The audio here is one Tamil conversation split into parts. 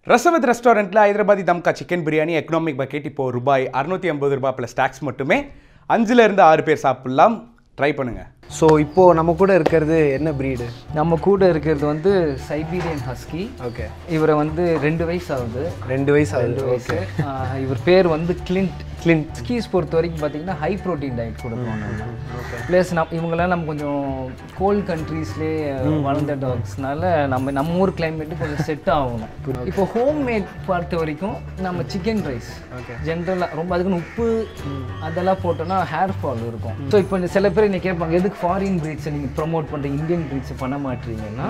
ரசவத் ரெஸ்டாரண்ட்டில் Hyderabadi தம்கா chicken biryani economic bucket இப்போ ரூபாய் அறுநூத்தி ஐம்பது ரூபாய் ப்ளஸ் டேக்ஸ் மட்டுமே அஞ்சுல இருந்து ஆறு பேர் சாப்பிடலாம் ட்ரை பண்ணுங்க ஸோ இப்போது நம்ம கூட இருக்கிறது என்ன ப்ரீடு நம்ம கூட இருக்கிறது வந்து சைபீரியன் ஹஸ்கி ஓகே இவரை வந்து ரெண்டு வயசு ஆகுது ரெண்டு வயசு ஆகுது ரெண்டு வயசு ஆஹ் இவர் பேர் வந்து கிளின்ட் கிளின்ட் ஸ்கீஸ் பொறுத்த வரைக்கும் பார்த்தீங்கன்னா ஹை ப்ரோட்டீன் டயட் கொடுப்போம் நம்ம ப்ளஸ் நம் இவங்கெல்லாம் நம்ம கொஞ்சம் கோல்ட் கண்ட்ரீஸ்லேயே வளர்ந்த டாக்ஸ்னால நம்ம நம்ம ஊர் கிளைமேட்டு கொஞ்சம் செட் ஆகணும் இப்போ ஹோம் மேட் பொறுத்த வரைக்கும் நம்ம சிக்கன் ரைஸ் ஜென்ரலாக ரொம்ப அதுக்குன்னு உப்பு அதெல்லாம் போட்டோம்னா ஹேர் ஃபால் இருக்கும் ஸோ இப்போ இந்த சில பேர் என்ன கேட்பாங்க எதுக்கு ஃபாரின் ப்ரீட்ஸை நீங்கள் ப்ரொமோட் பண்ணுறீங்க இந்தியன் ப்ரீட்ஸை பண்ண மாட்டீங்கன்னா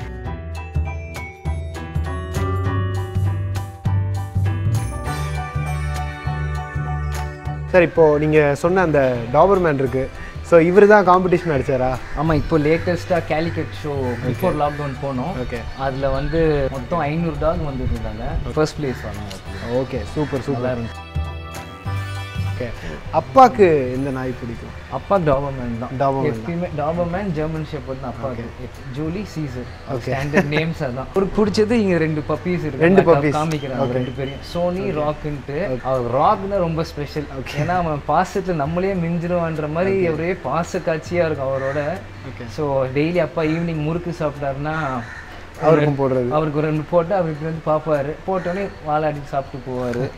சார் இப்போது நீங்கள் சொன்ன அந்த டாபர்மேன் இருக்குது ஸோ இவர் தான் காம்படிஷன் அடிச்சாரா ஆமாம் இப்போ லேட்டஸ்ட்டாக கேலிகட் ஷோ பிஃபோர் லாக்டவுன் போனோம் ஓகே அதில் வந்து மொத்தம் ஐநூறு டாக் வந்துருந்தாங்க ஃபர்ஸ்ட் பிளேஸ் வாங்கினாங்க ஓகே சூப்பர் சூப்பர் நல்லா இருந்துச்சு ஓகே அப்பாவுக்கு எந்த நாய் பிடிக்கும் அப்பா டாபர்மேன் தான் Doberman எப்பயுமே டாபர்மேன் ஜெர்மன் ஷெப்பர்ட் தான் அப்பாவுக்கு ஜூலி சீசர் ஸ்டாண்டர்ட் நேம்ஸ் அதான் ஒரு பிடிச்சது இங்க ரெண்டு பப்பீஸ் இருக்கு ரெண்டு நான் puppies. காமிக்கிறாங்க ரெண்டு பேரையும் சோனி ராக்குன்ட்டு அவர் ராக்னா ரொம்ப ஸ்பெஷல் ஏன்னா அவன் பாசத்துல நம்மளே மிஞ்சிருவான்ற மாதிரி ஒரே பாச காட்சியா இருக்கும் அவரோட ஸோ டெய்லி அப்பா ஈவினிங் முறுக்கு சாப்பிட்டாருன்னா அவருக்கும் போடுறது அவருக்கு ஒரு ரெண்டு போட்டு அவர் இப்படி வந்து பார்ப்பாரு போட்டோடனே வாழாடி சாப்பிட்டு போவாரு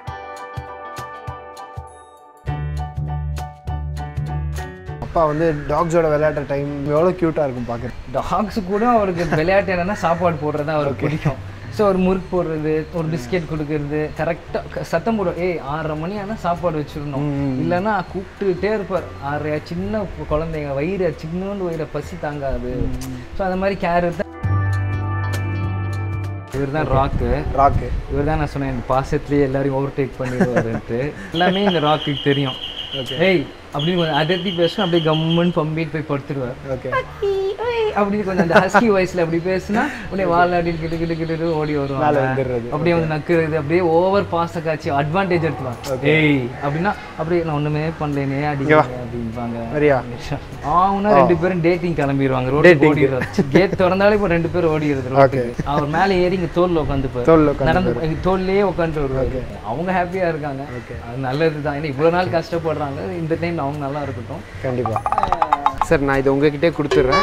அப்பா வந்து டாக்ஸோட விளையாடுற டைம் எவ்வளோ க்யூட்டாக இருக்கும் பார்க்குறேன் டாக்ஸ் கூட அவருக்கு விளையாட்டு என்னன்னா சாப்பாடு போடுறது தான் அவருக்கு பிடிக்கும் ஸோ ஒரு முறுக்கு போடுறது ஒரு பிஸ்கெட் கொடுக்கறது கரெக்டாக சத்தம் போடும் ஏய் ஆறரை மணி ஆனால் சாப்பாடு வச்சிடணும் இல்லைன்னா கூப்பிட்டுட்டே இருப்பார் ஆறரை சின்ன குழந்தைங்க வயிறு சின்னோண்டு வயிறு பசி தாங்காது ஸோ அந்த மாதிரி கேர் தான் இவர் தான் ராக்கு ராக்கு இவர் தான் நான் சொன்னேன் இந்த பாசத்துலேயே எல்லாரையும் ஓவர்டேக் பண்ணிடுவாருன்ட்டு எல்லாமே இந்த ராக்குக்கு தெரியும் ஏய் அப்படின்னு கொஞ்சம் அதிர்த்தி பேசணும் அப்படியே கம்முன்னு பம்பிட்டு போய் படுத்துருவார் ஓகே அப்படின்னு கொஞ்சம் அந்த ஹஸ்கி வாய்ஸ்ல அப்படி பேசுனா உடனே வாலாடி கிட்டு கிட்டு கிட்டு ஓடி வருவாங்க வந்துடுறது. அப்படியே வந்து நக்குறது அப்படியே ஓவர் பாச காட்சி அட்வான்டேஜ் எடுத்துவாங்க ஏய் அப்படின்னா அப்படியே நான் ஒண்ணுமே பண்ணலேனே அடிங்க அப்படிம்பாங்க சரியா ஆவுனா ரெண்டு பேரும் டேட்டிங் கிளம்பிடுவாங்க ரோட்டுக்கு ஓடிடுறாரு கேட் திறந்தாலே இப்போ ரெண்டு பேரும் ஓடிடுறது ரோட்டுக்கு அவர் மேலே ஏறி இங்க தோல்ல உட்காந்துப்பாரு தோல்ல உட்காந்து நடந்து எங்க தோல்லையே உட்காந்துட்டு வருவாரு அவங்க ஹாப்பியா இருக்காங்க அது நல்லது தான் ஏன்னா இவ்வளவு நாள் கஷ்டப்படுறாங்க இந்த டைம் அவங்க நல்லா இருக்கட்டும் கண்டிப்பாக சார் நான் இதை உங்ககிட்டே கொடுத்துட்றேன்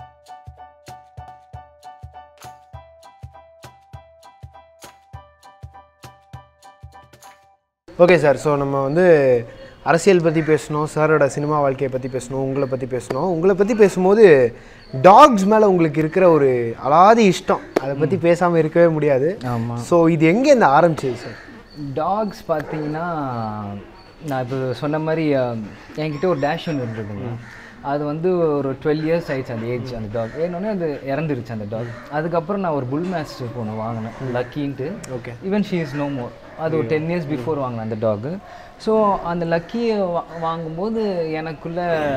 ஓகே சார் ஸோ நம்ம வந்து அரசியல் பற்றி பேசணும் சாரோட சினிமா வாழ்க்கையை பற்றி பேசணும் உங்களை பற்றி பேசணும் உங்களை பற்றி பேசும்போது டாக்ஸ் மேலே உங்களுக்கு இருக்கிற ஒரு அலாதி இஷ்டம் அதை பற்றி பேசாமல் இருக்கவே முடியாது ஆமா ஸோ இது எங்கே இந்த ஆரம்பிச்சது சார் டாக்ஸ் பார்த்தீங்கன்னா நான் இப்போ சொன்ன மாதிரி அஹ், என்கிட்ட ஒரு டேஷ் ஒன்று இருந்ததுங்க அது வந்து ஒரு டுவெல் இயர்ஸ் ஆயிடுச்சு அந்த ஏஜ் அந்த டாக் ஏன்னொன்னே அது இறந்துருச்சு அந்த டாக் அதுக்கப்புறம் நான் ஒரு புல் மாஸ்டர் ஒன்று வாங்கினேன் லக்கின்ட்டு okay even she is no more அது ஒரு டென் இயர்ஸ் பிஃபோர் வாங்கினேன் அந்த டாகு ஸோ அந்த லக்கியை வாங்கும்போது எனக்குள்ள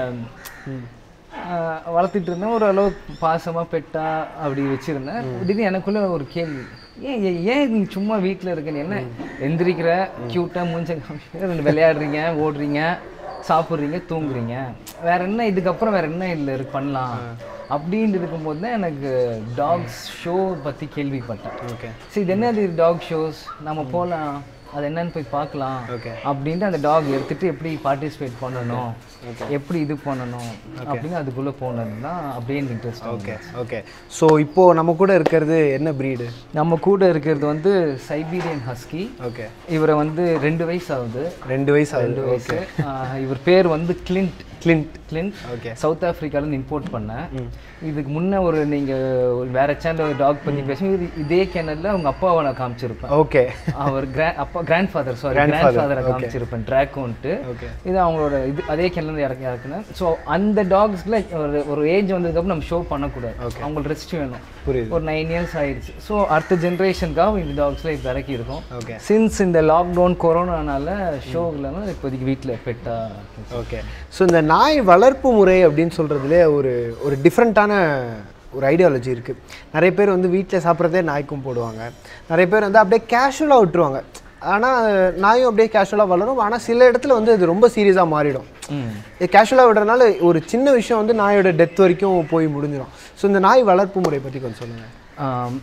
ஆஹ், வளர்த்துட்டு இருந்தேன் ஓரளவு பாசமாக பெட்டா அப்படி வச்சுருந்தேன் திடீர்னு எனக்குள்ள ஒரு கேள்வி ஏன் ஏன் ஏன் நீ சும்மா வீட்டில் இருக்கேன்னு என்ன எந்திரிக்கிற க்யூட்டாக மூஞ்ச காமிக்கிற ரெண்டு விளையாடுறீங்க ஓடுறீங்க சாப்பிட்றீங்க தூங்குறீங்க வேற என்ன இதுக்கப்புறம் வேற என்ன இல்லை இருக்கு பண்ணலாம் அப்படின்னு இருக்கும்போது தான் எனக்கு டாக்ஸ் ஷோ பற்றி கேள்விப்பட்டேன் ஓகே சரி இது என்னது டாக் ஷோஸ் நம்ம போகலாம் அது என்னன்னு போய் பார்க்கலாம் Okay. அப்படின்ட்டு அந்த டாக் எடுத்துட்டு எப்படி பார்ட்டிசிபேட் பண்ணணும் எப்படி இது பண்ணணும் அப்படின்னு அதுக்குள்ளே போனது தான் அப்படியே இன்ட்ரெஸ்ட் ஓகே ஓகே ஸோ இப்போது நம்ம கூட இருக்கிறது என்ன ப்ரீடு நம்ம கூட இருக்கிறது வந்து சைபீரியன் ஹஸ்கி ஓகே இவரை வந்து ரெண்டு வயசு ஆகுது ரெண்டு வயசு ஆகுது ரெண்டு வயசு ஆஹ் இவர் பேர் வந்து Clint Clint Clint okay South ஆப்பிரிக்காலேருந்து இம்போர்ட் பண்ணேன் இதுக்கு முன்ன ஒரு நீங்கள் வேற சேனல் ஒரு டாக் பற்றி பேசும்போது இது- இதே சேனலில் அவங்க அப்பாவை நான் காமிச்சிருப்பேன் ஓகே அவர் கிரா அப்பா கிராண்ட் ஃபாதர் சாரி கிராண்ட் ஃபாதரை காமிச்சிருப்பேன் ட்ராக்கோன்ட்டு ஓகே இது அவங்களோட இது அதே கிணறு இறக்கி இறக்குனேன் ஸோ அந்த டாக்ஸ்ல ஒரு ஒரு ஏஜ் வந்ததுக்கப்புறம் நம்ம ஷோ பண்ணக்கூடாது அவங்களுக்கு ரெஸ்ட் வேணும் புரியுது ஒரு நைன் இயர்ஸ் ஆயிடுச்சு ஸோ அடுத்த ஜென்ரேஷனுக்காக இந்த டாக்ஸ்ல இப்போ இறக்கி இருக்கோம் ஓகே சின்ஸ் இந்த லாக்டவுன் கொரோனானால ஷோ இல்லாமல் இப்போதைக்கு வீட்டில் பெட்டா ஓகே ஸோ இந்த நாய் வளர்ப்பு முறை அப்படின்னு சொல்கிறதுலே ஒரு ஒரு டிஃப்ரெண்ட்டான ஒரு ஐடியாலஜி இருக்குது நிறைய பேர் வந்து வீட்டில் சாப்பிட்றதே நாய்க்கும் போடுவாங்க நிறைய பேர் வந்து அப்படியே கேஷுவலாக விட்டுருவாங்க ஆனால் நாயும் அப்படியே கேஷுவலாக வளரும் ஆனால் சில இடத்துல வந்து அது ரொம்ப சீரியஸாக மாறிடும் இது கேஷுவலாக விடுறதுனால ஒரு சின்ன விஷயம் வந்து நாயோட டெத் வரைக்கும் போய் முடிஞ்சிடும் ஸோ இந்த நாய் வளர்ப்பு முறை பற்றி கொஞ்சம் சொல்லுங்கள் ஆம்,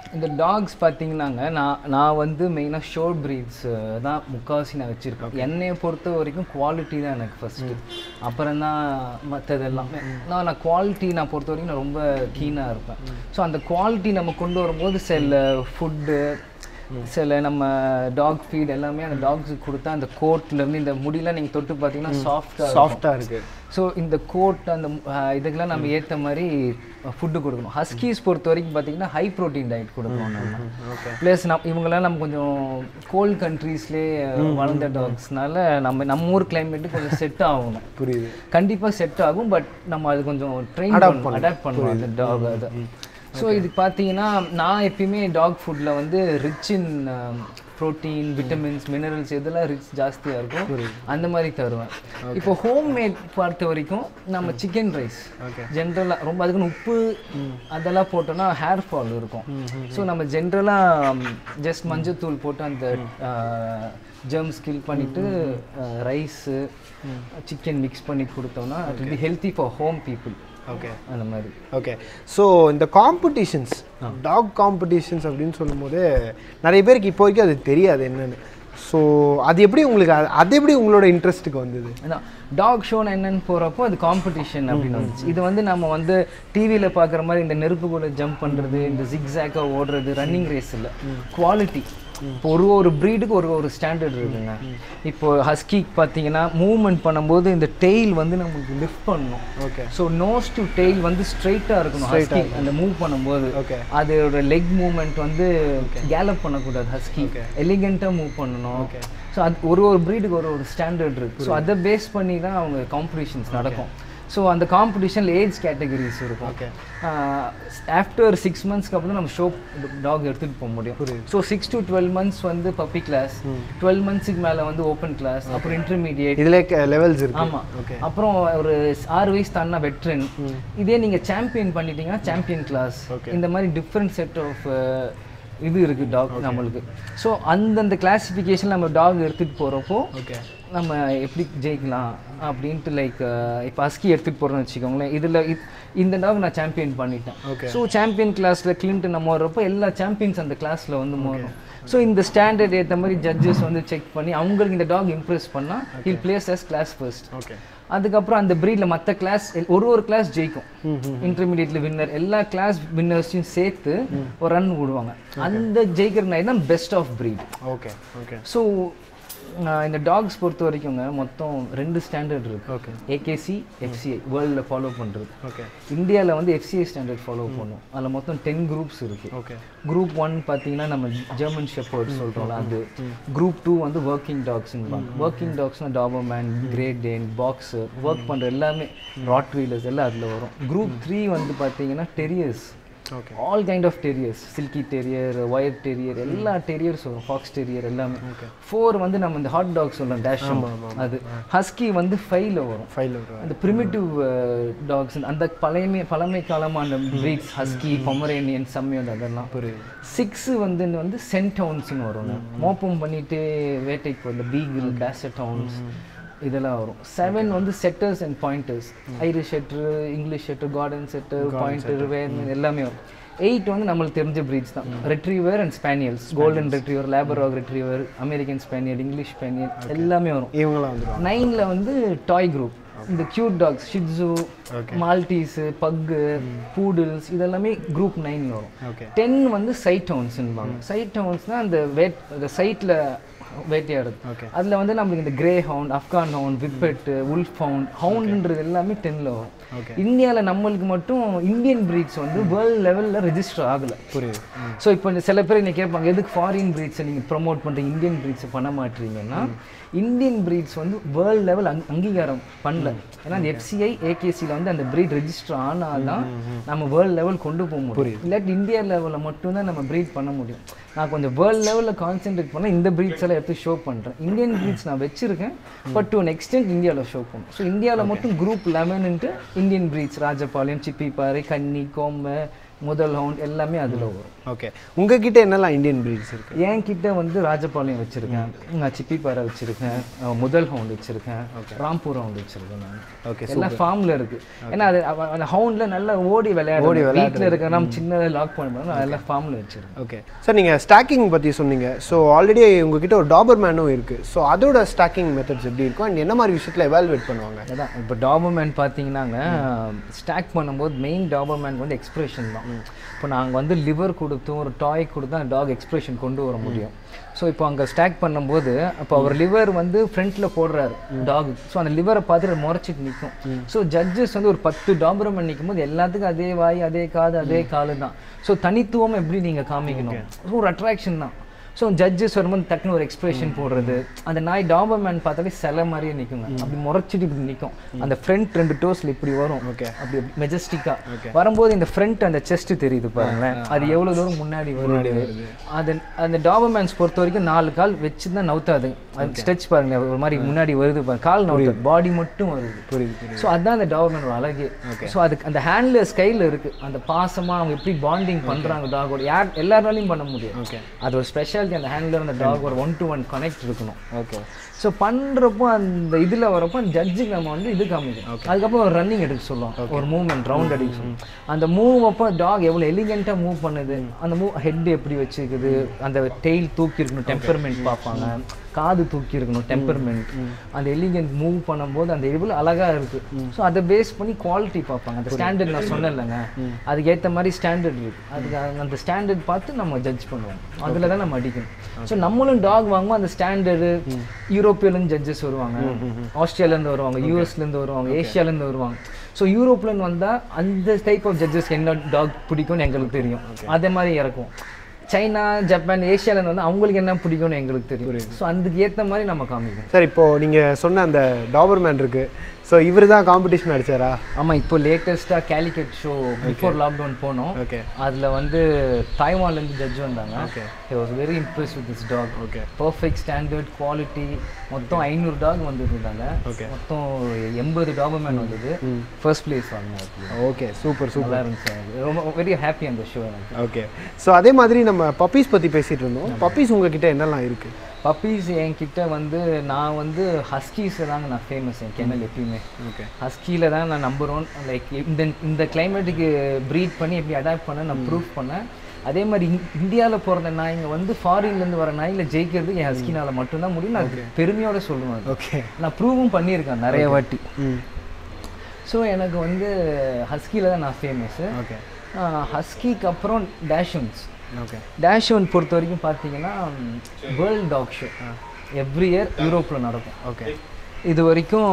இந்த டாக்ஸ் பார்த்தீங்கன்னாங்க நான் நான் வந்து மெயினாக ஷோர்ட் ப்ரீட்ஸ் தான் முக்கால்வாசி நான் வச்சுருக்கேன் என்னையை பொறுத்த வரைக்கும் குவாலிட்டி தான் எனக்கு ஃபஸ்ட்டு அப்புறம் தான் மற்றது எல்லாமே நான் நான் குவாலிட்டி நான் பொறுத்த வரைக்கும் நான் ரொம்ப கீனாக இருப்பேன் ஸோ அந்த குவாலிட்டி நம்ம கொண்டு வரும்போது சில ஃபுட்டு சில நம்ம டாக் ஃபீட் எல்லாமே அந்த டாக்ஸுக்கு கொடுத்தா அந்த கோட்லேருந்து இந்த முடியெல்லாம் நீங்கள் தொட்டு பார்த்தீங்கன்னா சாஃப்டாக சாஃப்டாக இருக்கு ஸோ இந்த கோட் அந்த அஹ், இதுக்கெல்லாம் நம்ம ஏற்ற மாதிரி ஃபுட்டு கொடுக்கணும் ஹஸ்கீஸ் பொறுத்த வரைக்கும் பார்த்தீங்கன்னா ஹை ப்ரோட்டீன் டயட் கொடுக்கணும் நம்ம ப்ளஸ் நம் இவங்கெல்லாம் நம்ம கொஞ்சம் கோல்ட் கண்ட்ரீஸ்லேயே வளர்ந்த டாக்ஸ்னால நம்ம நம்ம ஊர் கிளைமேட்டு கொஞ்சம் செட் ஆகணும் புரியுது கண்டிப்பாக செட் ஆகும் பட் நம்ம அது கொஞ்சம் ட்ரெயின் பண்ணணும் அடாப்ட் பண்ணணும் அந்த டாக் அதை ஸோ இது பார்த்தீங்கன்னா நான் எப்பயுமே டாக் ஃபுட்டில் வந்து rich in protein vitamins minerals எதெல்லாம் ரிச் ஜாஸ்தியாக இருக்கும் அந்த மாதிரி தருவேன் இப்போ ஹோம் மேட் பொறுத்த வரைக்கும் நம்ம சிக்கன் ரைஸ் ஜென்ரலாக ரொம்ப அதுக்குன்னு உப்பு அதெல்லாம் போட்டோம்னா ஹேர் ஃபால் இருக்கும் ஸோ நம்ம ஜென்ரலாக ஜஸ்ட் மஞ்சத்தூள் போட்டு அந்த ஜெர்ம்ஸ் கில் பண்ணிவிட்டு ரைஸு சிக்கன் மிக்ஸ் பண்ணி கொடுத்தோம்னா it will be healthy for home people okay அந்த மாதிரி ஓகே ஸோ இந்த காம்படிஷன்ஸ் டாக் காம்படிஷன்ஸ் அப்படின்னு சொல்லும்போது நிறைய பேருக்கு இப்போ வரைக்கும் அது தெரியாது என்னன்னு ஸோ அது எப்படி உங்களுக்கு அது- அது எப்படி உங்களோட இன்ட்ரெஸ்ட்டுக்கு வந்தது அதான் டாக் ஷோன்னு என்னன்னு போகிறப்போ அது காம்படிஷன் அப்படின்னு வந்துச்சு இது வந்து நம்ம வந்து டிவியில் பார்க்குற மாதிரி இந்த நெருப்பு கூட ஜம்ப் பண்ணுறது இந்த ஜிக்ஸாக்காக ஓடுறது ரன்னிங் ரேஸ் இல்லை குவாலிட்டி இப்போ ஒரு ஒரு ப்ரீடுக்கு ஒரு ஒரு ஸ்டாண்டர்ட் இருக்குங்க இப்போ ஹஸ்கி பார்த்தீங்கன்னா மூவ்மெண்ட் பண்ணும்போது இந்த டெய்ல் வந்து நமக்கு லிஃப்ட் பண்ணணும் okay so nose to tail வந்து ஸ்ட்ரைட்டாக இருக்கணும் ஹஸ்கி அந்த மூவ் பண்ணும்போது Okay. அதோட லெக் மூவ்மெண்ட் வந்து கேலப் பண்ணக்கூடாது ஹஸ்கி எலிகெண்ட்டாக மூவ் பண்ணணும் ஸோ அது ஒரு ஒரு ப்ரீடுக்கு ஒரு ஒரு ஸ்டாண்டர்ட் இருக்கு ஸோ அதை பேஸ் பண்ணி தான் அவங்க காம்படிஷன்ஸ் நடக்கும் ஸோ அந்த காம்படிஷனில் ஏஜ் கேட்டகரிஸ் இருக்கும் ஆஃப்டர் சிக்ஸ் மந்த்ஸ்க்கு அப்புறம் நம்ம ஷோ டாக் எடுத்துகிட்டு போக முடியும் so six to twelve months வந்து பப்பி கிளாஸ் டுவெல் மந்த்ஸ்க்கு மேலே வந்து ஓப்பன் கிளாஸ் அப்புறம் இன்டர்மீடியேட் இதில் லெவல்ஸ் இருக்கு ஆமா அப்புறம் ஒரு ஆறு வயசு தாண்டா வெட்ரன் இதே நீங்க சாம்பியன் பண்ணிட்டீங்கன்னா சாம்பியன் கிளாஸ் இந்த மாதிரி டிஃப்ரெண்ட் செட் ஆஃப் இது இருக்கு டாக் நம்மளுக்கு ஸோ அந்தந்த கிளாசிஃபிகேஷன் நம்ம டாக் எடுத்துட்டு போறப்போ ஓகே நம்ம எப்படி ஜெயிக்கலாம் அப்படின்ட்டு லைக் இப்போ அஸ்கி எடுத்துகிட்டு போகிறோம்னு வச்சுக்கோங்களேன் இதில் இந்த டாக் நான் சாம்பியன் பண்ணிட்டேன் Okay. ஸோ சாம்பியன் கிளாஸில் கிளின்ட்டு நம்ம வர்றப்போ எல்லா சாம்பியன்ஸ் அந்த கிளாஸில் வந்து மோதும் ஸோ இந்த ஸ்டாண்டர்ட் ஏற்ற மாதிரி ஜட்ஜஸ் வந்து செக் பண்ணி அவங்களுக்கு இந்த டாக் இம்ப்ரெஸ் பண்ணால் he'll place as class first okay அதுக்கப்புறம் அந்த ப்ரீடில் மற்ற கிளாஸ் ஒரு ஒரு கிளாஸ் ஜெயிக்கும் இன்டர்மீடியட்ல வின்னர் எல்லா கிளாஸ் வின்னர்ஸையும் சேர்த்து ஒரு ரன் விடுவாங்க அந்த ஜெயிக்கிற நாய் தான் best of breed okay okay so இந்த டாக்ஸ் பொறுத்த வரைக்குங்க மொத்தம் ரெண்டு ஸ்டாண்டர்ட் இருக்கு ஓகே ஏகேசி எஃப்சிஐ வேர்ல்டில் ஃபாலோ பண்ணுறது ஓகே இந்தியாவில் வந்து எஃப்சிஐ ஸ்டாண்டர்ட் ஃபாலோ பண்ணும் அதில் மொத்தம் டென் குரூப்ஸ் இருக்கு ஓகே குரூப் ஒன் பார்த்தீங்கன்னா நம்ம ஜெர்மன் ஷெப்பர்ட் சொல்கிறோம்ல அது குரூப் டூ வந்து ஒர்க்கிங் டாக்ஸ்ன்னு ஒர்க்கிங் டாக்ஸ்னா Doberman great Dane boxer work பண்ணுற எல்லாமே ராட் வீலர்ஸ் எல்லாம் அதில் வரும் குரூப் த்ரீ வந்து பார்த்தீங்கன்னா terriers okay all kind of terriers silky terrier wire terrier எல்லா டெரியர்ஸ் வரும் ஃபாக்ஸ் டெரியர் எல்லாமே ஃபோர் வந்து நம்ம இந்த ஹாட் டாக் சொல்லலாம் டேஷ் அது ஹஸ்கி வந்து ஃபைவ்ல வரும் ஃபைல் வரும் அந்த ப்ரிமிட்டிவ் டாக்ஸ் அந்த பழைய பழமை காலமான பிரீட்ஸ் ஹஸ்கி பொமரேனியன் சம்மியோட அதெல்லாம் புரியுது சிக்ஸ் வந்து வந்து சென்டவுன்ஸ்னு வரும் மோப்பம் பண்ணிட்டு வேட்டைக்கு வந்த பீகிள் பேசட் டவுன்ஸ் இதெல்லாம் வரும் செவன் வந்து setters and pointers Irish setter English setter Gordon setter pointer வேர் எல்லாமே வரும் எயிட் வந்து நம்மளுக்கு தெரிஞ்ச பிரீட்ஸ் தான் retriever and spaniels golden retriever Labrador retriever American spaniel English spaniel எல்லாமே வரும் இவங்களாம் வந்துருவாங்க நைன்ல வந்து டாய் குரூப் இந்த cute dogs Shih Tzu Maltese pug poodles இதெல்லாமே குரூப் நைன் வரும் ஓகே டென் வந்து சைட் டவுன்ஸ்ன்பாங்க சைட் டவுன்ஸ்னால் அந்த வேட் அந்த சைட்டில் வேட்டையாடுறது Okay. அதில் வந்து நம்மளுக்கு இந்த greyhound Afghan hound whippet wolfhound ஹவுண்டுன்றது எல்லாமே டென்னில் வரும் Okay. இந்தியாவில் நம்மளுக்கு மட்டும் இந்தியன் பிரீட்ஸ் வந்து வேர்ல்டு லெவலில் ரெஜிஸ்டர் ஆகலை புரியுது ஸோ இப்போ சில பேர் என்ன கேட்பாங்க எதுக்கு ஃபாரின் பிரீட்ஸை நீங்கள் ப்ரொமோட் பண்ணுறீங்க இந்தியன் பிரீட்ஸை பண்ண மாட்டீங்கன்னா இந்தியன் பிரீட்ஸ் வந்து வேர்ல்டு லெவல் அங் அங்கீகாரம் பண்ணல ஏன்னா அந்த எஃப்சிஐ ஏகேசியில் வந்து அந்த பிரீட் ரெஜிஸ்டர் ஆனால் தான் நம்ம வேர்ல்டு லெவல் கொண்டு போக முடியும் இல்லாட்டி இந்தியா லெவலில் மட்டும்தான் நம்ம பிரீட் பண்ண முடியும் நான் கொஞ்சம் வேர்ல்டு லெவலில் கான்சென்ட்ரேட் பண்ண இந்த பிரீட்ஸ் எல்லாம் எடுத்து ஷோ பண்ணுறேன் இந்தியன் பிரீட்ஸ் நான் வச்சிருக்கேன் பட் டு நெக்ஸ்ட் எக்ஸ்டென்ட் இந்தியாவில் ஷோ பண்ணும் ஸோ இந்தியாவில் மட்டும் குரூப் லெவன்ட்டு இந்தியன் பிரீட்ஸ் ராஜபாளையம் சிப்பிப்பாறை கன்னி கோம்பை முதல் ஹவுண்ட் எல்லாமே அதில் வரும் ஓகே உங்ககிட்ட என்னெல்லாம் இந்தியன் பிரீட்ஸ் இருக்கு என் கிட்ட வந்து ராஜபாளையம் வச்சிருக்கேன் நான் சிப்பிப்பாறை வச்சிருக்கேன் அஹ் முதல் ஹவுண்ட் வச்சிருக்கேன் ராம்பூர் ஹவுண்ட் வச்சிருக்கேன் நான் ஓகே எல்லாம் ஃபார்ம்ல இருக்கு ஏன்னா அது அவ- அந்த ஹவுண்ட்ல நல்லா ஓடி விளையாடு ஓடி வீட்டில் இருக்க நம்ம சின்னதாக லாக் பண்ணும்போது நான் எல்லாம் ஃபார்ம்ல வச்சிருக்கேன் ஓகே சார் நீங்கள் ஸ்டாக்கிங் பற்றி சொன்னீங்க ஸோ ஆல்ரெடி உங்ககிட்ட ஒரு டாபர் மேனும் இருக்குது ஸோ அதோட ஸ்டாக்கிங் மெத்தட்ஸ் எப்படி இருக்கும் அண்ட் என்ன மாதிரி விஷயத்தில் எவால்வேட் பண்ணுவாங்க அதான் இப்போ டாபர்மேன் பார்த்தீங்கன்னாங்க ஸ்டாக் பண்ணும்போது மெயின் டாபர்மேன் வந்து எக்ஸ்பிரஷன் தான் இப்போ நாங்கள் வந்து லிவர் கொடுத்தும் ஒரு டாய் கொடுத்து அந்த டாக் எக்ஸ்பிரஷன் கொண்டு வர முடியும் ஸோ இப்போ அங்கே ஸ்டாக் பண்ணும்போது அப்போ அவர் லிவர் வந்து ஃப்ரண்ட்டில் போடுறாரு டாக் ஸோ அந்த லிவரை பார்த்துட்டு முறைச்சிட்டு நிற்கும் ஸோ ஜட்ஜஸ் வந்து ஒரு பத்து டாபர்மேன் நிற்கும் போது எல்லாத்துக்கும் அதே வாய் அதே காது அதே காலு தான் ஸோ தனித்துவம் எப்படி நீங்கள் காமிக்கணும் ஸோ ஒரு அட்ராக்ஷன் தான் ஸோ ஜட்ஜஸ் வரும்போது டக்குனு ஒரு எக்ஸ்பிரஷன் போடுறது அந்த நாய் டாபர்மேன் பார்த்தாலே சிலை மாதிரியே நிற்குங்க அப்படி முறைச்சிட்டு இப்படி நிற்கும் அந்த ஃப்ரண்ட் ரெண்டு டோஸ்ல இப்படி வரும் Okay. அப்படி மெஜஸ்டிக்காக வரும்போது இந்த ஃப்ரண்ட் அந்த செஸ்ட் தெரியுது பாருங்களேன் அது எவ்வளோ தூரம் முன்னாடி வருது அது அந்த டாபர்மேன்ஸ் பொறுத்த வரைக்கும் நாலு கால் வச்சு தான் நவுத்தாது அது ஸ்ட்ரெச் பாருங்க ஒரு மாதிரி முன்னாடி வருது பாருங்க கால் நவுத்தாது பாடி மட்டும் வருது புரியுது ஸோ அதுதான் அந்த டாபர்மேனோட அழகே ஸோ அதுக்கு அந்த ஹேண்ட்லெஸ் கையில் இருக்கு அந்த பாசமா அவங்க எப்படி பாண்டிங் பண்றாங்க டாகோட யார் எல்லாராலையும் பண்ண முடியும் Okay. அது ஒரு ஸ்பெஷாலிட்டி அந்த ஹேண்ட்லர் அந்த டாக் ஒரு ஒன் டு ஒன் கனெக்ட் இருக்கணும் ஓகே ஸோ பண்ணுறப்போ அந்த இதில் வரப்போ ஜட்ஜுக்கு நம்ம வந்து இது காமிக்கணும் அதுக்கப்புறம் ஒரு ரன்னிங் எடுக்க சொல்லுவோம் ஒரு மூவ்மெண்ட் ரவுண்ட் அடிக்க சொல்லுவோம் அந்த மூவ் அப்போ டாக் எவ்வளோ எலிகெண்ட்டாக மூவ் பண்ணுது அந்த மூவ் ஹெட் எப்படி வச்சுக்குது அந்த டெய்ல் தூக்கி இருக்கணும் டெம்பர்மெண்ட் பார்ப்பாங்க காது தூக்கி இருக்கணும் டெம்பர்மெண்ட் அந்த எலிகென்ட் மூவ் பண்ணும்போது அந்த எவ்வளோ அழகா இருக்கு ஸோ அதை பேஸ் பண்ணி குவாலிட்டி பார்ப்பாங்க அந்த ஸ்டாண்டர்ட் நான் சொன்னேன்லங்க அதுக்கு ஏற்ற மாதிரி ஸ்டாண்டர்ட் இருக்கு அதுக்கு அந்த- அந்த ஸ்டாண்டர்ட் பார்த்து நம்ம ஜட்ஜ் பண்ணுவோம் அதில் தான் நம்ம அடிக்கணும் ஸோ நம்மளும் டாக் வாங்குவோம் அந்த ஸ்டாண்டர்டு யூரோப்பியலேருந்து ஜட்ஜஸ் வருவாங்க ஆஸ்திரேலியாலேருந்து வருவாங்க யூஎஸ்லேருந்து வருவாங்க ஏஷியாலேருந்து வருவாங்க ஸோ யூரோப்லேருந்து வந்தால் அந்த டைப் ஆஃப் ஜட்ஜஸ்க்கு என்ன டாக் பிடிக்கும்னு எங்களுக்கு தெரியும் அதே மாதிரி இறக்கும் சைனா ஜப்பான் ஏஷியாலேருந்து வந்து அவங்களுக்கு என்ன பிடிக்கும்னு எங்களுக்கு தெரியும் ஸோ அதுக்கு ஏற்ற மாதிரி நம்ம காமிக்கணும் சார் இப்போ நீங்கள் சொன்ன அந்த டாபர் மேன் இருக்குது ஸோ இவர் தான் காம்படிஷன் அடிச்சாரா ஆமாம் இப்போ லேட்டஸ்ட்டாக கேலிகட் ஷோ பிஃபோர் லாக்டவுன் போனோம் ஓகே அதில் வந்து தாய்வான்லேருந்து ஜட்ஜ் வந்தாங்க he was very impress with this dog Okay. Perfect standard quality மொத்தம் ஐநூறு டாக் வந்துருந்தாங்க Okay. மொத்தம் எண்பது டாபர்மேன் வந்தது ஃபர்ஸ்ட் பிளேஸ் வாங்கினேன் ஓகே சூப்பர் சூப்பர் நல்லா இருந்துச்சு எனக்கு. ரொம்ப வெரி ஹாப்பி அந்த ஷோ எனக்கு ஓகே ஸோ அதே மாதிரி நம்ம பப்பீஸ் பற்றி பேசிகிட்டு இருந்தோம் பப்பீஸ் உங்ககிட்ட என்னெல்லாம் இருக்குது பப்பீஸ் என்கிட்ட வந்து நான் வந்து ஹஸ்கீஸில் தாங்க நான் ஃபேமஸ் என் கெனல் எப்பயுமே ஓகே ஹஸ்கியில் தான் நான் நம்பர் ஒன் லைக் இந்த இந்த கிளைமேட்டுக்கு ப்ரீட் பண்ணி எப்படி அடாப்ட் பண்ண நான் ப்ரூவ் பண்ணேன் அதே மாதிரி இந்தியாவில் பிறந்த நாய்ங்க வந்து ஃபாரின்லேருந்து வர நாயில் ஜெயிக்கிறது என் ஹஸ்கினால மட்டும்தான் முடியும் நான் பெருமையோட சொல்லுவேன் அது. ஓகே நான் ப்ரூவும் பண்ணியிருக்கேன் நிறைய வாட்டி ம் ஸோ எனக்கு வந்து ஹஸ்கியில் தான் நான் ஃபேமஸ்ஸு ஓகே ஹஸ்கிக்கு அப்புறம் டேஷன்ஸ் ஓகே டேஷன் பொறுத்த வரைக்கும் பார்த்தீங்கன்னா world dog show every year யூரோப்பில் நடக்கும் ஓகே இது வரைக்கும்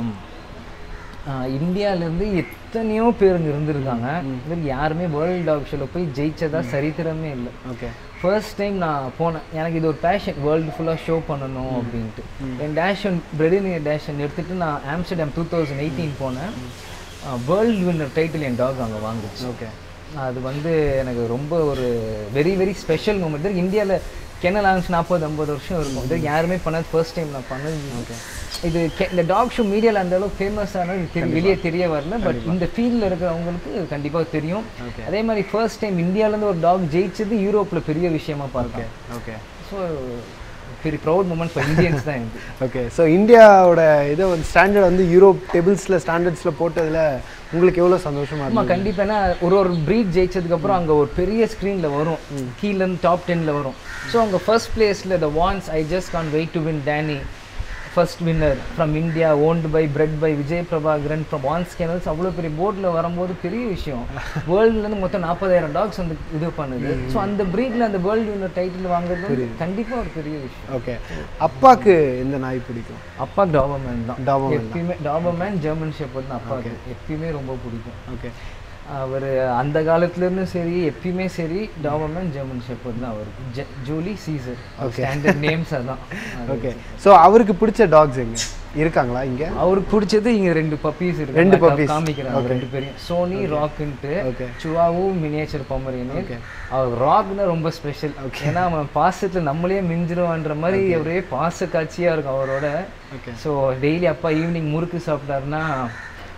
ஆஹ், இந்தியாலேருந்து எத்தனையோ பேருங்க இருந்திருக்காங்க இது யாருமே வேர்ல்ட் டாக் ஷோவில் போய் ஜெயிச்சதா சரித்திரமே இல்லை ஓகே ஃபர்ஸ்ட் டைம் நான் போனேன் எனக்கு இது ஒரு பேஷன் வேர்ல்டு ஃபுல்லாக ஷோ பண்ணணும் அப்படின்ட்டு என் டேஷன் பிரெடினியர் டேஷன் எடுத்துட்டு நான் ஆம்ஸ்டர்டாம் டூ தௌசண்ட் எயிட்டீன் போனேன் வேர்ல்டு வின்னர் டைட்டில் என் டாக் அங்கே வாங்குச்சு ஓகே அது வந்து எனக்கு ரொம்ப ஒரு வெரி வெரி ஸ்பெஷல் மூமெண்ட் இது இந்தியாவில் கெனல் ஆரம்பிச்சு நாற்பது ஐம்பது வருஷம் இருக்கும் இது யாருமே பண்ணது ஃபர்ஸ்ட் டைம் நான் பண்ணது இது கெ- இந்த டாக் ஷோ மீடியாவில் அந்த அளவுக்கு ஃபேமஸ் ஆனது தெரிய வெளியே தெரிய வரல பட் இந்த ஃபீல்டில் இருக்கிறவங்களுக்கு கண்டிப்பாக தெரியும் அதே மாதிரி ஃபர்ஸ்ட் டைம் இந்தியாவிலேருந்து ஒரு டாக் ஜெயிச்சது யூரோப்பில் பெரிய விஷயமா பார்க்கேன் ஓகே ஸோ பெரிய ப்ரௌட் மூமெண்ட் ஃபார் இந்தியன்ஸ் தான் இது ஓகே ஸோ இந்தியாவோட இதை வந்து ஸ்டாண்டர்ட் வந்து யூரோப் டேபிள்ஸில் ஸ்டாண்டர்ட்ஸில் போட்டதில் உங்களுக்கு எவ்வளோ சந்தோஷமா ஆமா கண்டிப்பா ஏன்னா ஒரு ஒரு ப்ரீட் ஜெயிச்சதுக்கு அப்புறம் அங்க ஒரு பெரிய ஸ்க்ரீன்ல வரும் கீழ இருந்து டாப் டென்ல வரும் ஸோ அங்க ஃபர்ஸ்ட் பிளேஸ்ல the Vance I just can wait to win Danny first winner from India owned by bred by Vijay Prabhakaran from Vance kennels அவ்வளோ பெரிய போர்டில் வரும்போது பெரிய விஷயம் வேர்ல்டுலேருந்து மொத்தம் நாற்பதாயிரம் டாக்ஸ் வந்து இது பண்ணுது ஸோ அந்த ப்ரீட்ல அந்த வேர்ல்டு வின்னர் டைட்டில் வாங்குறது வந்து கண்டிப்பா ஒரு பெரிய விஷயம் ஓகே அப்பாக்கு எந்த நாய் பிடிக்கும் அப்பாக்கு டாபர்மேன் தான் டாபர்மேன் எப்பயுமே டாபர்மேன் ஜெர்மன் ஷெப்பர்ட் தான் அப்பாவுக்கு எப்பயுமே ரொம்ப பிடிக்கும் ஓகே அவர் அந்த காலத்துலேருந்தும் சரி எப்பயுமே சரி டாபர்மேன் ஜெர்மன் ஷெப்பர்ட் தான் அவருக்கு ஜெ ஜூலி சீசர் ஸ்டாண்டர்ட் நேம்ஸ் அதான் ஓகே ஸோ அவருக்கு பிடிச்ச டாக்ஸ் எங்க இருக்காங்களா இங்கே அவருக்கு பிடிச்சது இங்க ரெண்டு பப்பீஸ் இருக்கு ரெண்டு நான் puppies. காமிக்கிறேன் ரெண்டு பேரையும் சோனி ராக்குன்ட்டு Okay. சுவாவு மினியேச்சர் பொமரியனு அவர் ராக்னா ரொம்ப ஸ்பெஷல் ஏன்னா அவன் பாசத்துல நம்மளே மிஞ்சிருவான்ற மாதிரி ஒரே பாச காட்சியா இருக்கும் அவரோட Okay. ஸோ டெய்லி அப்பா ஈவினிங் முறுக்கு சாப்பிட்டாருன்னா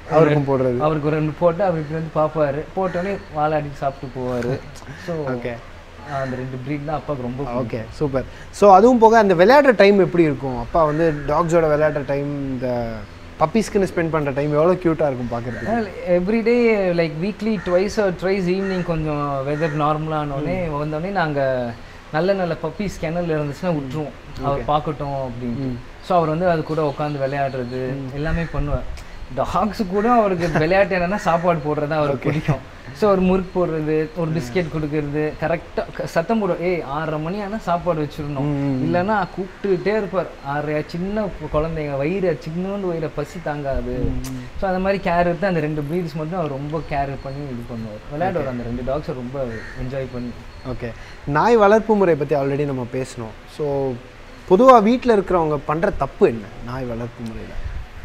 அவருக்கும் போடுறது அவருக்கு ஒரு ரெண்டு போட்டு அவர் இப்படி வந்து பார்ப்பாரு போட்டோடனே வாழாடி சாப்பிட்டு போவார் ஸோ ஓகே அந்த ரெண்டு ப்ரீட் தான் அப்பாவுக்கு ரொம்ப பிடிக்கும். ஓகே சூப்பர் ஸோ அதுவும் போக அந்த விளையாடுற டைம் எப்படி இருக்கும் அப்பா வந்து டாக்ஸோட விளையாடுற டைம் இந்த பப்பீஸ்க்குன்னு ஸ்பெண்ட் பண்ணுற டைம் எவ்வளோ க்யூட்டாக இருக்கும் பார்க்குறதுக்கு everyday like weekly twice or twice evening கொஞ்சம் வெதர் நார்மலானோடனே வந்தோடனே நாங்கள் நல்ல நல்ல பப்பீஸ் கிணறுல இருந்துச்சுன்னா விட்டுருவோம் அவர் பார்க்கட்டும் அப்படின்னு ஸோ அவர் வந்து அது கூட உட்காந்து விளையாடுறது எல்லாமே பண்ணுவார் டாக்ஸ் கூட அவருக்கு விளையாட்டு என்னன்னா சாப்பாடு போடுறது தான் அவருக்கு பிடிக்கும் ஸோ ஒரு முறுக்கு போடுறது ஒரு பிஸ்கெட் கொடுக்கறது கரெக்டாக சத்தம் போடுவோம் ஏய் ஆறரை மணி ஆனால் சாப்பாடு வச்சிடணும் இல்லைன்னா கூப்பிட்டுக்கிட்டே இருப்பார் ஆறரை சின்ன குழந்தைங்க வயிறு சின்னோண்டு வயிறை பசி தாங்காது ஸோ அந்த மாதிரி கேர் எடுத்து அந்த ரெண்டு ப்ரீட்ஸ் மட்டும் அவர் ரொம்ப கேர் பண்ணி இது பண்ணுவார் விளையாடுவார் அந்த ரெண்டு டாக்ஸை ரொம்ப என்ஜாய் பண்ணி ஓகே நாய் வளர்ப்பு முறை பற்றி ஆல்ரெடி நம்ம பேசணும் ஸோ பொதுவாக வீட்டில் இருக்கிறவங்க பண்ணுற தப்பு என்ன நாய் வளர்ப்பு முறையில்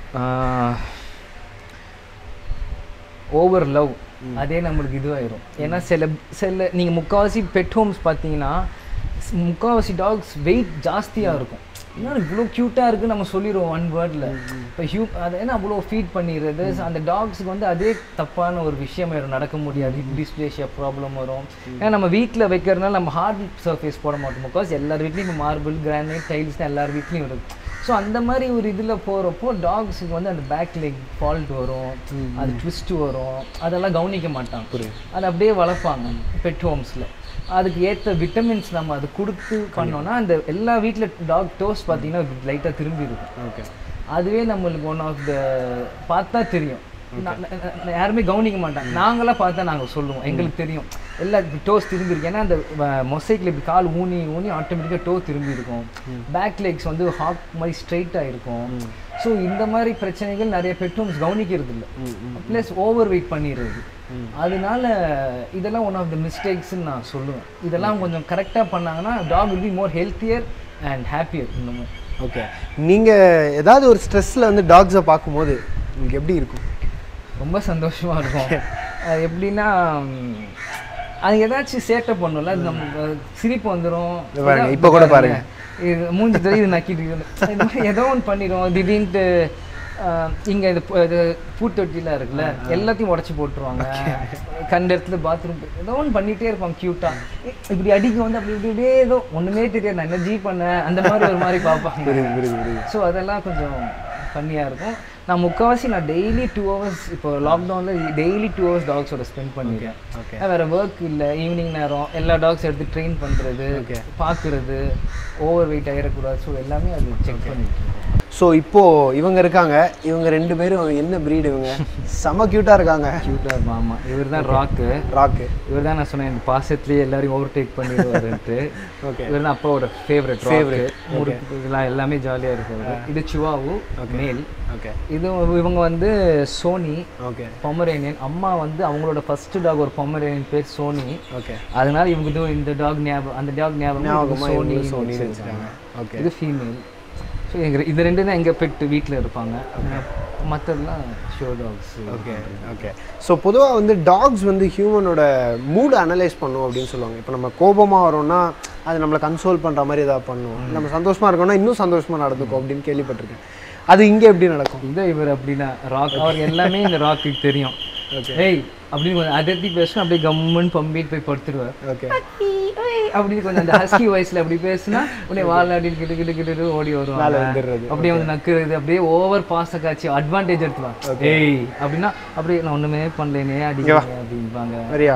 ஓவர் லவ் அதே நம்மளுக்கு இதுவாயிரும் ஏன்னா சில சில நீங்கள் முக்கால்வாசி பெட் ஹோம்ஸ் பார்த்தீங்கன்னா ஸ்- முக்கால்வாசி டாக்ஸ் வெயிட் ஜாஸ்தியாக இருக்கும் என்ன இவ்வளோ க்யூட்டாக இருக்குது நம்ம சொல்லிடுவோம் ஒன் வேர்டில் இப்போ ஹியூ அது ஏன்னா அவ்வளோ ஃபீட் பண்ணிடுறது So, அந்த டாக்ஸுக்கு வந்து அதே தப்பான ஒரு விஷயம் ஆயிரும் நடக்க முடியாது டிஸ்பிளேஷியா ப்ராப்ளம் வரும் ஏன்னா நம்ம வீட்டில் வைக்கிறதுனால நம்ம ஹார்ட் சர்ஃபேஸ் போட மாட்டோம் பிகாஸ் எல்லார் வீட்லேயும் இப்போ மார்பிள் கிரானைட் டைல்ஸ் தான் எல்லார் வீட்லேயும் இருக்குது ஸோ அந்த மாதிரி ஒரு இதில் போகிறப்போ டாக்ஸுக்கு வந்து அந்த பேக் லெக் ஃபால்ட் வரும் அது ட்விஸ்ட் வரும் அதெல்லாம் கவனிக்க மாட்டாங்க அதை அப்படியே வளர்ப்பாங்க பெட் ஹோம்ஸில் அதுக்கு ஏற்ற விட்டமின்ஸ் நம்ம அது கொடுத்து பண்ணோம்னா அந்த எல்லா வீட்டில் டாக் டோஸ் பார்த்தீங்கன்னா லைட்டாக திரும்பி இருக்கும் ஓகே அதுவே நம்மளுக்கு ஒன் ஆஃப் த பார்த்தா தெரியும் நா- நா- நா- யாருமே கவனிக்க மாட்டாங்க நாங்களாம் பார்த்தா நாங்கள் சொல்லுவோம் எங்களுக்கு தெரியும் எல்லா டோஸ் திரும்பி இருக்கு ஏன்னா அந்த மொசைக்கில் இப்படி கால் ஊனி ஊனி ஆட்டோமேட்டிக்காக டோ திரும்பி இருக்கும் பேக் லெக்ஸ் வந்து ஹாக் மாதிரி ஸ்ட்ரைட்டாக இருக்கும் ஸோ இந்த மாதிரி பிரச்சனைகள் நிறைய பெட்ரூம்ஸ் கவனிக்கிறது இல்லை ப்ளஸ் ஓவர் வெயிட் பண்ணிடுறது அதனால இதெல்லாம் ஒன் ஆஃப் த மிஸ்டேக்ஸ்ன்னு நான் சொல்லுவேன் இதெல்லாம் கொஞ்சம் கரெக்டாக பண்ணாங்கன்னா dog will be more healthier and happier இன்னமும் ஓகே நீங்கள் ஏதாவது ஒரு ஸ்ட்ரெஸ்ஸில் வந்து டாக்ஸை பார்க்கும்போது உங்களுக்கு எப்படி இருக்கும் ரொம்ப சந்தோஷமா இருக்கும் அது எப்படின்னா ம், அது ஏதாச்சும் சேட்டை பண்ணும்ல அது நம்ம சிரிப்பு வந்துடும் இது பாருங்க, இப்ப கூட பாருங்க. இது மூஞ்சி தெரியுது நக்கிட்டு இருக்குது. இது மாதிரி ஏதோ ஒன்று பண்ணிடும் திடீர்னு ஆஹ், இங்க இது பு- இது பூத்தொட்டிலாம் இருக்குல்ல எல்லாத்தையும் உடச்சி போட்டுருவாங்க கண்ட இடத்துல பாத்ரூம் ஏதோ ஒன்று பண்ணிட்டே இருப்பாங்க க்யூட்டா இப்படி அடிக்க வந்து அப்படி இப்படி இப்படியே ஏதோ ஒண்ணுமே தெரியாது நான் என்ன ஜி பண்ணேன் அந்த மாதிரி ஒரு மாதிரி பார்ப்பாங்க ஸோ அதெல்லாம் கொஞ்சம் ஃபன்னியாக இருக்கும் நான் முக்கால்வாசி நான் டெய்லி டூ ஹவர்ஸ் இப்போ லாக்டவுனில் டெய்லி டூ ஹவர்ஸ் டாக்ஸோட ஸ்பெண்ட் பண்ணிடுறேன் okay. நான் வேற ஒர்க் இல்லை ஈவினிங் நேரம் எல்லா டாக்ஸ் எடுத்து ட்ரெயின் பண்ணுறது Okay. பார்க்குறது ஓவர் வெயிட் ஆகிடக்கூடாது ஸோ எல்லாமே அது செக் பண்ணிட்டு இருக்கேன். ஸோ இப்போது இவங்க இருக்காங்க இவங்க ரெண்டு பேரும் என்ன breed இவங்க செம க்யூட்டாக இருக்காங்க க்யூட்டாக இருக்கும் ஆமாம் இவர் தான் ராக்கு ராக்கு இவர் தான் நான் சொன்னேன் இந்த பாசத்துலேயே எல்லாரையும் ஓவர்டேக் பண்ணிடுவாருன்ட்டு Okay. இவர் தான் அப்பாவோட ஃபேவரட் Favorite. ஃபேவரட் முறுக்கு இதெல்லாம் எல்லாமே ஜாலியாக இருக்கும் இது சிவாவு மேல் ஓகே இது இவங்க வந்து சோனி ஓகே பொமரேனியன் அம்மா வந்து அவங்களோட ஃபர்ஸ்ட் டாக் ஒரு பொமரேனியன் பேர் சோனி ஓகே அதனால இவங்க இது இந்த டாக் ஞாபகம் அந்த டாக் ஞாபகம் ஞாபகமா சோனி இவங்களும் சோனின்னு வச்சிருக்காங்க. Okay. இது ஃபீமேல் ஸோ எங்க இது ரெண்டு தான் எங்கள் பெட்டு வீட்டில் இருப்பாங்க மற்றதெல்லாம் show dogs okay okay so பொதுவாக வந்து டாக்ஸ் வந்து ஹியூமனோட மூடு அனலைஸ் பண்ணும் அப்படின்னு சொல்லுவாங்க இப்போ நம்ம கோபமாக வரோம்னா அது நம்மளை கன்சோல் பண்ணுற மாதிரி ஏதாவது பண்ணும் நம்ம சந்தோஷமாக இருக்கோம்னா இன்னும் சந்தோஷமாக நடந்துக்கும் அப்படின்னு கேள்விப்பட்டிருக்கேன் அது இங்கே எப்படி நடக்கும் இதை இவர் அப்படின்னா ராக் அவருக்கு எல்லாமே இந்த ராக்குக்கு தெரியும் ஏய் அப்படின்னு கொஞ்சம் அதிர்த்தி பேசணும் அப்படியே கம்முன்னு பம்பிட்டு போய் படுத்துருவார் ஓகே அப்படின்னு கொஞ்சம் அந்த ஹஸ்கி வாய்ஸ்ல அப்படி பேசுனா உடனே வாலாடி கிட்டு கிட்டு கிட்டு ஓடி மேல வருவாங்க வந்துடுறது. அப்படியே வந்து நக்குறது அப்படியே ஓவர் பாச காட்சி அட்வான்டேஜ் எடுத்துவாங்க ஏய் அப்படின்னா அப்படியே நான் ஒண்ணுமே பண்ணலேனே அடிக்கிறேன் அப்படிம்பாங்க வரியா?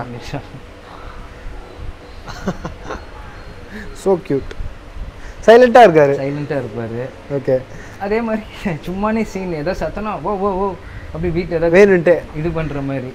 ஸோ க்யூட் சைலண்ட்டாக இருக்காரு சைலண்டா இருப்பாரு ஓகே அதே மாதிரி சும்மானே சீன் ஏதோ சத்தனா ஓ ஓ ஓ அப்படி வீட்டுல ஏதாவது வேணுன்ட்டு இது பண்ற மாதிரி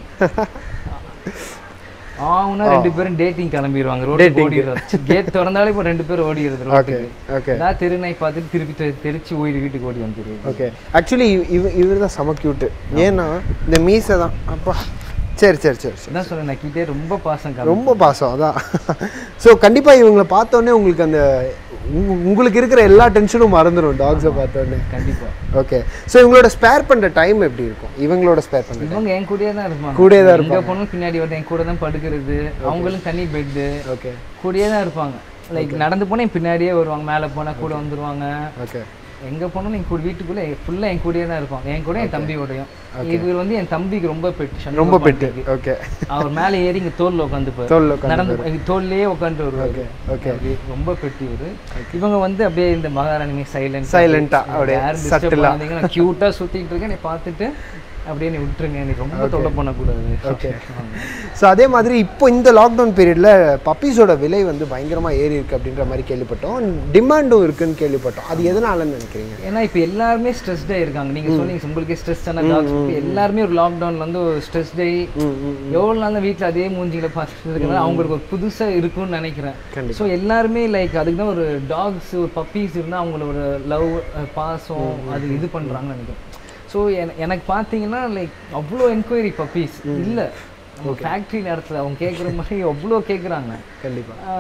ஆவுனா ரெண்டு பேரும் டேட்டிங் கிளம்பிடுவாங்க ரோடு Dating. ஓடிடுறது கேட் திறந்தாலே இப்போ ரெண்டு பேரும் ஓடிடுறது ஓகே ரோட்டுக்கு ஓகே நான் தெருநாய் பார்த்துட்டு திருப்பி தெ- தெரிச்சு ஓடி வீட்டுக்கு ஓடி வந்துடுது ஓகே ஆக்சுவலி இவ இவர் தான் செம க்யூட்டு ஏன்னா இந்த மீசை தான் அப்பா சரி சரி சரி சரி அதான் சொல்றேன் நான் கிட்டே ரொம்ப பாசம் காமி ரொம்ப பாசம் அதான் ஸோ கண்டிப்பாக இவங்களை பார்த்தோன்னே உங்களுக்கு அந்த உங்க- உங்களுக்கு இருக்கிற எல்லா டென்ஷனும் மறந்துடும் டாக்ஸை பார்த்தோன்னே கண்டிப்பா ஓகே ஸோ இவங்களோட ஸ்பேர் பண்ணுற டைம் எப்படி இருக்கும் இவங்களோட ஸ்பேர் பண்ணுற இவங்க என் கூடயே தான் இருப்பாங்க கூடயே தான் எங்க போனாலும் பின்னாடி வந்து என் கூட தான் படுக்கிறது அவங்களும் தனி பெட்டு ஓகே கூடயே தான் இருப்பாங்க லைக் நடந்து போனா என் பின்னாடியே வருவாங்க மேலே போனா கூட வந்துருவாங்க ஓகே எங்கே போனாலும் என் கூட வீட்டுக்குள்ளே ஃபுல்லாக என் கூடயே தான் இருப்பாங்க என் கூட என் தம்பியோடையும் இவர் வந்து என் தம்பிக்கு ரொம்ப பெட்டு சண்முக ரொம்ப பெட்டு பாண்டிக்கு. ஓகே அவர் மேலே ஏறி இங்கே தோல்ல உட்காந்துப்பாரு தோல்ல உட்காந்து நடந்து எங்க தோல்லையே உட்காந்து வருவாரு ஓகே அப்படி ரொம்ப பெட்டி இவரு இவங்க வந்து அப்படியே இந்த மகாராணி சைலண்ட் Silent ஆ, அப்படியே subtle ஆ. நான் க்யூட்டாக சுற்றிட்டு இருக்கேன் நீ பார்த்துட்டு அப்படியே நீ விட்டுருங்க நீ ரொம்ப தொல்லை பண்ணக்கூடாது ஓகே ஸோ அதே மாதிரி இப்போ இந்த லாக்டவுன் பீரியடில் பப்பீஸோட விலை வந்து பயங்கரமாக ஏறி இருக்கு அப்படின்ற மாதிரி கேள்விப்பட்டோம் டிமாண்டும் இருக்குன்னு கேள்விப்பட்டோம் அது எதனாலன்னு நினைக்கிறீங்க ஏன்னா இப்போ எல்லாருமே ஸ்ட்ரெஸ்டாக இருக்காங்க நீங்க சொன்னீங்க உங்களுக்கே ஸ்ட்ரெஸ் ஆன டாக்ஸ் எல்லாருமே ஒரு லாக்டவுன்ல வந்து ஒரு ஸ்ட்ரெஸ் டே எவ்வளோ நாள் வீட்டில் அதே மூஞ்சிகளை பார்த்துட்டு இருக்கிறது அவங்களுக்கு ஒரு புதுசா இருக்கும்னு நினைக்கிறேன் ஸோ எல்லாருமே லைக் அதுக்கு தான் ஒரு டாக்ஸ் ஒரு பப்பீஸ் இருந்தால் அவங்களோட லவ் பாசம் அது இது பண்றாங்கன்னு நினைக்கிறேன் ஸோ எனக்கு பார்த்தீங்கன்னா லைக் அவ்வளோ என்கொயரி பப்பீஸ் இல்லை ஃபேக்ட்ரி நேரத்தில் அவங்க கேட்குற மாதிரி அவ்வளோ கேட்குறாங்க கண்டிப்பாக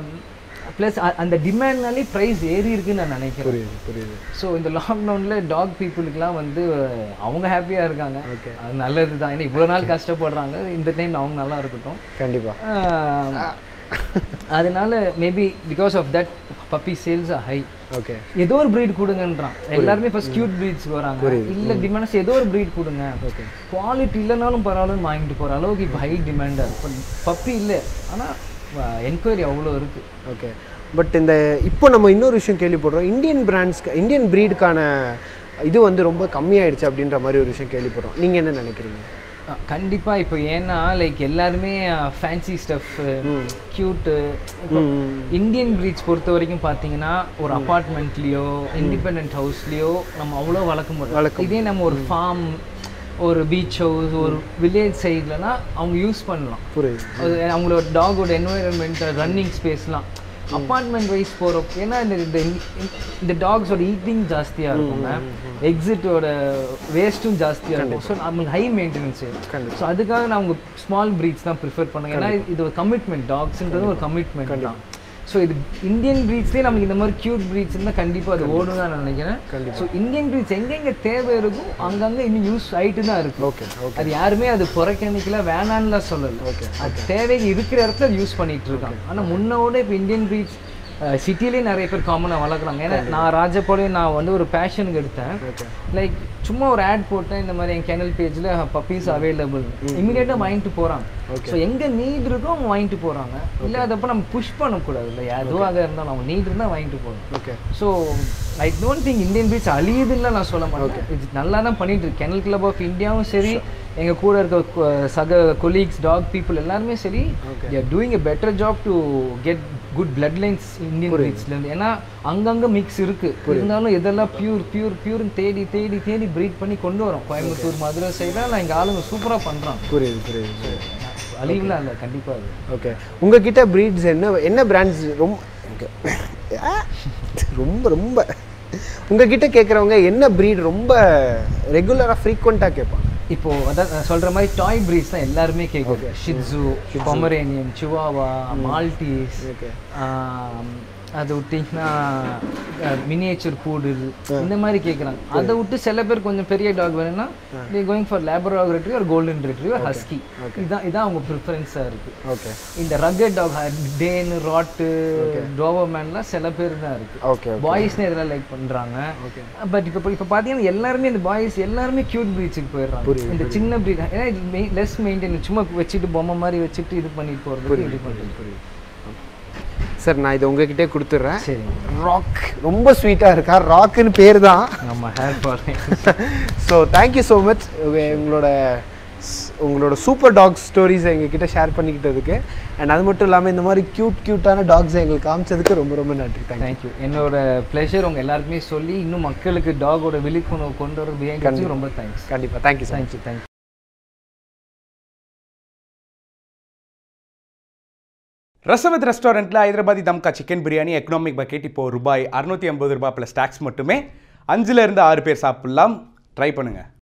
ப்ளஸ் அந்த டிமாண்ட்னாலே ப்ரைஸ் ஏறி இருக்குன்னு நான் நினைக்கிறேன் புரியுது புரியுது ஸோ இந்த லாக்டவுனில் டாக் பீப்புளுக்குலாம் வந்து அவங்க ஹாப்பியாக இருக்காங்க அது நல்லது தான் ஏன்னா இவ்வளோ நாள் கஷ்டப்படுறாங்க இந்த டைம் அவங்க நல்லா இருக்கட்டும் கண்டிப்பாக ஆஹ், அதனால maybe because of that puppy sales high okay ஏதோ ஒரு breed கொடுங்கன்றான் எல்லாருமே ஃபர்ஸ்ட் கியூட் ப்ரீட்ஸ்க்கு வராங்க இல்ல டிமாண்ட்ஸ் ஏதோ ஒரு breed கொடுங்க குவாலிட்டி இல்லைனாலும் பரவாயில்லன்னு வாங்கிட்டு போற அளவுக்கு இப்போ ஹை டிமாண்டா இருக்கு பப்பி இல்லை ஆனா என்கொயரி அவ்வளோ இருக்கு ஓகே பட் இந்த இப்போ நம்ம இன்னொரு விஷயம் கேள்விப்படுறோம் இந்தியன் பிராண்ட்ஸ்க்கு இந்தியன் ப்ரீடுக்கான இது வந்து ரொம்ப கம்மியாயிடுச்சு அப்படின்ற மாதிரி ஒரு விஷயம் கேள்விப்படுறோம் நீங்கள் என்ன நினைக்கிறீங்க அஹ் கண்டிப்பா இப்போ ஏன்னா லைக் எல்லாருமே fancy stuff cute Indian breeds பொறுத்த வரைக்கும் பார்த்தீங்கன்னா ஒரு அப்பார்ட்மெண்ட்லேயோ இண்டிபெண்ட் ஹவுஸ்லேயோ நம்ம அவ்வளோ வளர்க்க முடியும் இதே நம்ம ஒரு ஃபார்ம் ஒரு பீச் ஹவுஸ் ஒரு வில்லேஜ் சைட்லனா அவங்க யூஸ் பண்ணலாம் புரியுது அது அவங்களோட டாகோட என்வாயரன்மெண்ட் ரன்னிங் ஸ்பேஸ்லாம் அப்பார்ட்மெண்ட் வைஸ் போகிறப்ப ஏன்னா இந்த இந்த இந்த டாக்ஸோட ஈட்டிங் ஜாஸ்தியாக இருக்குங்க எக்ஸிட்டோட வேஸ்ட்டும் ஜாஸ்தியாக இருக்கும் ஸோ நமக்கு ஹை மெயின்டெனன்ஸ் ஸோ அதுக்காக நான் அவங்க ஸ்மால் பிரீட்ஸ் தான் ப்ரிஃபர் பண்ணுங்க ஏன்னா இது ஒரு கமிட்மெண்ட் டாக்ஸ்ன்றது ஒரு கமிட்மெண்ட் தான் ஸோ இது இந்தியன் பிரீட்ஸ்லேயே நமக்கு இந்த மாதிரி க்யூட் பிரீட்ஸ் இருந்தால் கண்டிப்பாக அது ஓடும் தான் நான் நினைக்கிறேன் ஸோ இந்தியன் பிரீட்ஸ் எங்கெங்கே தேவை இருக்கும் அங்கங்கே இன்னும் யூஸ் ஆயிட்டு தான் இருக்கு ஓகே அது யாருமே அது புறக்கணிக்கல வேணான்னுலாம் சொல்லல அது தேவை இருக்கிற இடத்துல அது யூஸ் பண்ணிட்டு இருக்காங்க ஆனா முன்னோட இப்போ இந்தியன் பிரீட்ஸ் சிட்டிலேயே நிறைய பேர் காமனாக வளர்க்குறாங்க ஏன்னா நான் ராஜபாளையம் நான் வந்து ஒரு பேஷனுக்கு எடுத்தேன் லைக் சும்மா ஒரு ஆட் போட்டேன் இந்த மாதிரி என் சேனல் பேஜில் பப்பீஸ் அவைலபிள் இமீடியட்டாக வாங்கிட்டு போகிறாங்க ஸோ எங்கே நீட் இருக்கோ அவங்க வாங்கிட்டு போகிறாங்க இல்லாதப்ப நம்ம புஷ் பண்ணக்கூடாது இல்லை எதுவாக இருந்தாலும் அவங்க நீட் இருந்தால் வாங்கிட்டு போகணும் okay so I don't think Indian பீச் அழியுதுன்னு நான் சொல்ல மாட்டேன் இது நல்லா தான் பண்ணிட்டு இருக்கு கெனல் கிளப் ஆஃப் இந்தியாவும் சரி எங்க கூட இருக்க கொ- சக கொலீக்ஸ் டாக் பீப்புள் எல்லாருமே சரி are doing a better job to get good blood lines Indian இருந்து ஏன்னா அங்கங்க மிக்ஸ் இருக்கு இருந்தாலும் இதெல்லாம் பியூர் பியூர் பியூர்னு தேடி தேடி தேடி ப்ரீட் பண்ணி கொண்டு வரோம் கோயம்புத்தூர் மதுரை சைடாக நான் எங்க ஆளுங்க சூப்பரா பண்றாங்க புரியுது புரியுது புரியுது அழிவுலாம் இல்லை கண்டிப்பா அது ஓகே உங்ககிட்ட ப்ரீட்ஸ் என்ன என்ன பிராண்ட்ஸ் ரொம்ப ஆ, ரொம்ப ரொம்ப உங்ககிட்ட கேட்குறவங்க என்ன ப்ரீட் ரொம்ப ரெகுலராக ஃப்ரீக்வெண்ட்டாக கேட்பாங்க இப்போ அதான் நான் சொல்ற மாதிரி டாய் பிரீட்ஸ் தான் எல்லாருமே கேட்குது ஷிட்ஸு பொமரேனியன் சிவாவா மால்டீஸ் அதை விட்டிங்கன்னா மினியேச்சர் பூடில் இந்த மாதிரி கேட்குறாங்க அதை விட்டு சில பேர் கொஞ்சம் பெரிய டாக் வேணும்னா தே கோயிங் ஃபார் லேபராக் ரெட்ரி ஒரு கோல்டன் ரெட்ரி ஒரு ஹஸ்கி இதான் இதான் அவங்க ப்ரிஃபரன்ஸாக இருக்குது ஓகே இந்த ரக்கட் டாக் டேன் ராட்டு டோவர்மேன்லாம் சில பேர் தான் இருக்குது ஓகே பாய்ஸ்னே இதெல்லாம் லைக் பண்றாங்க பட் இப்போ இப்போ பார்த்தீங்கன்னா எல்லாருமே இந்த பாய்ஸ் எல்லாருமே கியூட் ப்ரீட்ஸுக்கு போயிடுறாங்க இந்த சின்ன ப்ரீட் ஏன்னா இது லெஸ் மெயின்டைன் சும்மா வச்சுட்டு பொம்மை மாதிரி வச்சுட்டு இது பண்ணிட்டு போகிறது இது பண்ணுறது சார் நான் இதை உங்ககிட்டே கொடுத்துட்றேன் சரி ராக் ரொம்ப ஸ்வீட்டாக இருக்கா ராக்குன்னு பேர் தான் நம்ம hair fall so thank you so much உங்களோட ஸ்- உங்களோட சூப்பர் டாக் ஸ்டோரிஸ் எங்ககிட்ட ஷேர் பண்ணிக்கிட்டதுக்கு அண்ட் அது மட்டும் இல்லாமல் இந்த மாதிரி க்யூட் க்யூட்டான டாக்ஸ் எங்களுக்கு காமிச்சதுக்கு ரொம்ப ரொம்ப நன்றி தேங்க்யூ தேங்க்யூ என்னோட ப்ளஷர் உங்க எல்லாருக்குமே சொல்லி இன்னும் மக்களுக்கு டாகோட விழிப்புணர்வு கொண்டு வர பிஹைண்ட் ரொம்ப தேங்க்ஸ் கண்டிப்பாக thank you sir thank you thank you Rasavath ரெஸ்டாரண்ட்டில் Hyderabadi தம்கா chicken biryani economic bucket இப்போ ரூபாய் அறுநூத்தி ஐம்பது ரூபாய் ப்ளஸ் டேக்ஸ் மட்டுமே அஞ்சுல இருந்து ஆறு பேர் சாப்பிடலாம் ட்ரை பண்ணுங்க